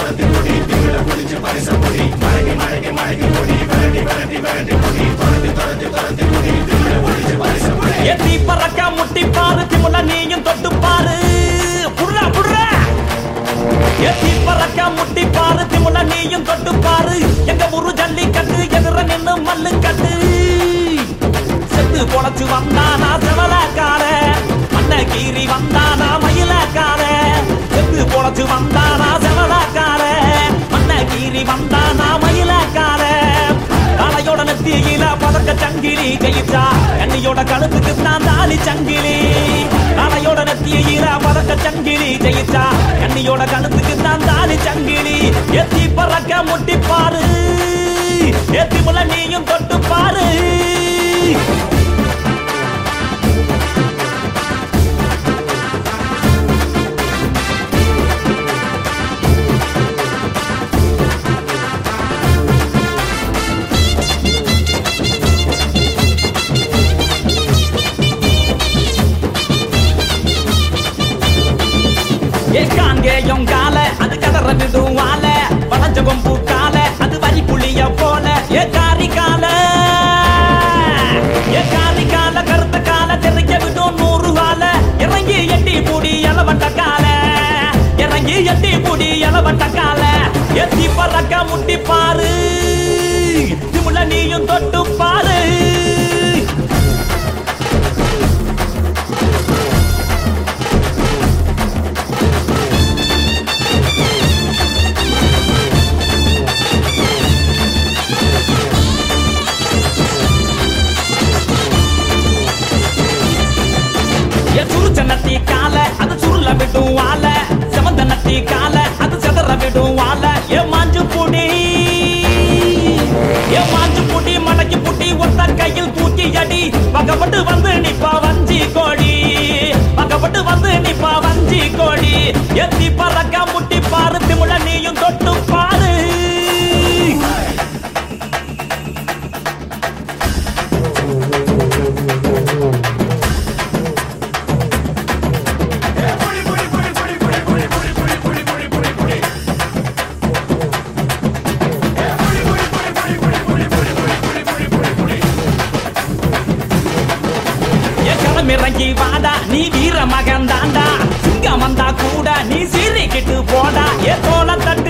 எத்தி பறக்க முட்டி பாரு திமுல நீயும் தொட்டு பாரு புடுறா புடுறா எத்தி பறக்க முட்டி பாரு திமுல நீயும் தொட்டு பாரு எங்க ஊரு ஜல்லி கட்டு எதிர நின்னு மல்லு கட்டு செத்து பொழைச்சு வந்தானா செவலக்கார மண்ண கீறி வந்தானா மயிலக்கார செத்து பொழைச்சு வந்தானா செவலக்கார மண்ண கீறி வந்தானா மயிலக்கார காளையோட நெத்தியில பதக்க சங்கிலி கையிட்டா கண்ணியோட கழுத்துக்கு தான் தாலி சங்கிலி காளையோட நெத்தியில பதக்க சங்கிலி ஜெயிச்சா கண்ணியோட கழுத்துக்கு தான் தாலி சங்கிலி எத்தி பறக்க முட்டி பாரு எத்தி முள்ள நீயும் தொட்டு பாரு ஏ காங்கேயம் கால அது கதற விடுவால வளைஞ்ச கொம்பு கால அது வரி புளிய போல ஏ காரி கால ஏ காரி கால கருத்த கால தெரிய விடும் நூறு வால இறங்கி எட்டி பூடி எலவட்ட கால இறங்கி எட்டி பூடி எலவட்ட கால எத்தி பறக்க முட்டி பாரு திமுல நீயும் தொட்டு பாரு ஏ சுருச்ச நட்டி கால அது சுருள விடும் வால செவந்த நட்டி கால அது செதற விடும் வால ஏ மாஞ்சு புடி ஏ மாஞ்சு புடி மடக்கி புடி ஒத்த கையில் தூக்கி அடி பக்கப்பட்டு வந்து நிப்பா வஞ்சி கோடி பக்கப்பட்டு வந்து நிப்பா வஞ்சி கோடி எத்தி பறக்க முட்டி பாரு திமுல நீயும் தொட்டு பாரு ஏ களமிறங்கி வாடா நீ வீர மகன் தாண்டா சிங்கம் வந்தா கூட நீ சீறிக்கிட்டு போடா ஏ தோல தட்டு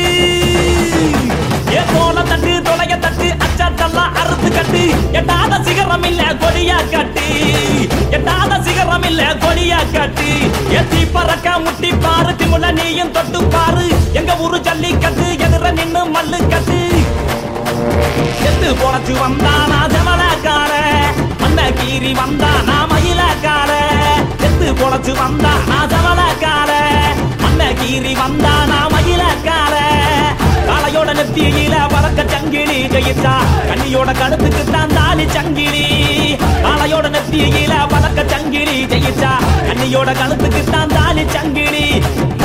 ஏ தோல தட்டு தொலைய தட்டு அச்சத்தெல்லாம் அறுத்து கட்டு எட்டாத சிகரம் இல்ல கொடியா கட்டு எட்டாத சிகரம் இல்ல கொடியா கட்டு எத்தி பறக்க முட்டி பாரு திமுல நீயும் தொட்டு பாரு எங்க ஊரு ஜல்லி கட்டு எதிர நின்னு மல்லு கட்டு செத்து பொழைச்சு வந்தானா ஜமலக்கார மண்ண கீறி வந்தானா மயிலக்கார செத்து பொழைச்சு வந்தானா ஜமலக்கார மண்ண கீறி வந்தானா மயிலக்கார காளையோட நெத்தியில பறக்க சங்கிலி ஜெயிச்சா கண்ணியோட கழுத்துக்கு தான் தாலி சங்கிலி காளையோட நெத்தியில பறக்க சங்கிலி ஜெயிச்சா கண்ணியோட கழுத்துக்கு தான் தாலி சங்கிலி